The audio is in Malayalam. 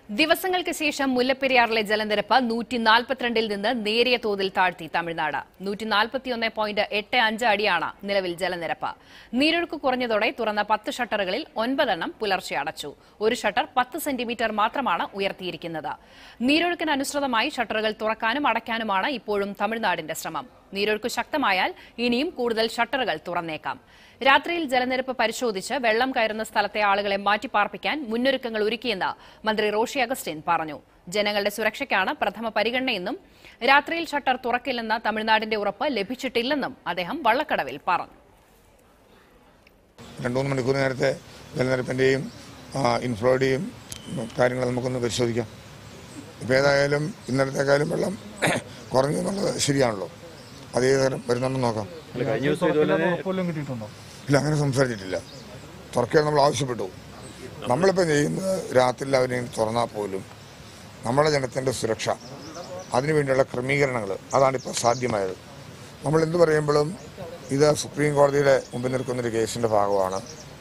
ദിവസങ്ങൾക്ക് ശേഷം മുല്ലപ്പെരിയാറിലെ ജലനിരപ്പ് നൂറ്റി നാൽപ്പത്തിരണ്ടിൽ നിന്ന് നേരിയ തോതിൽ താഴ്ത്തി തമിഴ്നാട് നൂറ്റി നാൽപ്പത്തിയൊന്ന് പോയിന്റ് എട്ട് അഞ്ച് അടിയാണ് നിലവിൽ ജലനിരപ്പ് നീരൊഴുക്ക് കുറഞ്ഞതോടെ തുറന്ന പത്ത് ഷട്ടറുകളിൽ ഒൻപതെണ്ണം പുലർച്ചെ അടച്ചു ഒരു ഷട്ടർ പത്ത് സെന്റിമീറ്റർ മാത്രമാണ് ഉയർത്തിയിരിക്കുന്നത് നീരൊഴുക്കിന് അനുസൃതമായി ഷട്ടറുകൾ തുറക്കാനും അടയ്ക്കാനുമാണ് ഇപ്പോഴും തമിഴ്നാടിന്റെ ശ്രമം നീരൊഴുക്ക് ശക്തമായാൽ ഇനിയും കൂടുതൽ ഷട്ടറുകൾ തുറന്നേക്കാം രാത്രിയിൽ ജലനിരപ്പ് പരിശോധിച്ച് വെള്ളം കയറുന്ന സ്ഥലത്തെ ആളുകളെ മാറ്റിപ്പാർപ്പിക്കാൻ മുന്നൊരുക്കങ്ങൾ ഒരുക്കിയെന്ന് മന്ത്രി റോഷി അഗസ്റ്റിൻ പറഞ്ഞു ജനങ്ങളുടെ സുരക്ഷയ്ക്കാണ് പ്രഥമ പരിഗണനയെന്നും രാത്രിയിൽ ഷട്ടർ തുറക്കില്ലെന്ന തമിഴ്നാടിന്റെ ഉറപ്പ് ലഭിച്ചിട്ടില്ലെന്നും അദ്ദേഹം വള്ളക്കടവിൽ പറഞ്ഞു രണ്ട് മൂന്ന് മണിക്കൂർ നേരത്തെ ജലനിരപ്പിൻ്റെയും ഇൻഫ്ലോയുടെയും കാര്യങ്ങൾ നമുക്കൊന്ന് പരിശോധിക്കാം ഇപ്പോൾ ഏതായാലും ഇന്നലത്തെക്കാളും വെള്ളം കുറഞ്ഞു എന്നുള്ളത് ശരിയാണല്ലോ അതേ തരം വരുന്നുണ്ടെന്ന് നോക്കാം കഴിഞ്ഞ ദിവസം ഇതുപോലെ തന്നെ ഉറപ്പെല്ലാം കിട്ടിയിട്ടുണ്ടോ ഇല്ല അങ്ങനെ സംസാരിച്ചിട്ടില്ല തുറക്കാൻ നമ്മൾ ആവശ്യപ്പെട്ടു നമ്മളിപ്പോൾ ചെയ്യുന്നത് രാത്രിയിൽ അവരെ തുറന്നാൽ പോലും നമ്മുടെ ജനത്തിൻ്റെ സുരക്ഷ അതിനുവേണ്ടിയുള്ള ക്രമീകരണങ്ങൾ അതാണിപ്പോൾ സാധ്യമായത് നമ്മൾ എന്ത് പറയുമ്പോഴും ഇത് സുപ്രീം കോടതിയുടെ മുമ്പിൽ നിൽക്കുന്നൊരു കേസിൻ്റെ ഭാഗമാണ്